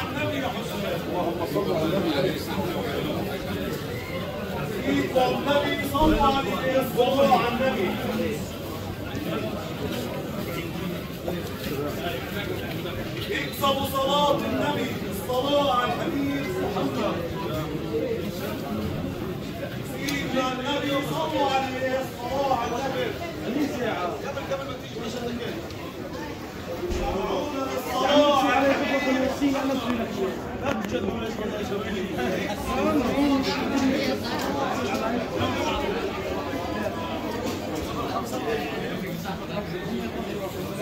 على النبي يا حسين اللهم صل على النبي عليه الصلاه فيكم نبي صلى عليه الصلاة على النبي اكسبوا صلاة النبي الصلاة على الحبيب محمد سيدنا النبي صلوا عليه الصلاة على النبي قبل قبل ما تيجي مش الصلاة على لا تجدوا ليش